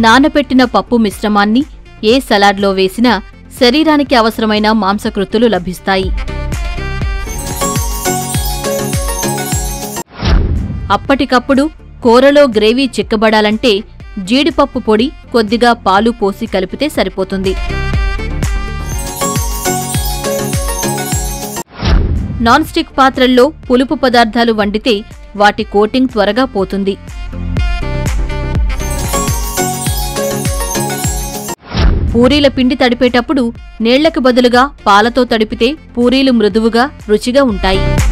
నానబెట్టిన పప్పు మిశ్రమాన్ని ఏ సలాడ్లో వేసినా శరీరానికి అవసరమైన మాంసకృత్తులు లభిస్తాయి అప్పటికప్పుడు కూరలో గ్రేవీ చిక్కబడాలంటే జీడిపప్పు పొడి కొద్దిగా పాలు పోసి కలిపితే సరిపోతుంది నాన్ స్టిక్ పాత్రల్లో పులుపు పదార్థాలు వండితే వాటి కోటింగ్ త్వరగా పోతుంది పూరీల పిండి తడిపేటప్పుడు నీళ్లకు బదులుగా పాలతో తడిపితే పూరీలు మృదువుగా రుచిగా ఉంటాయి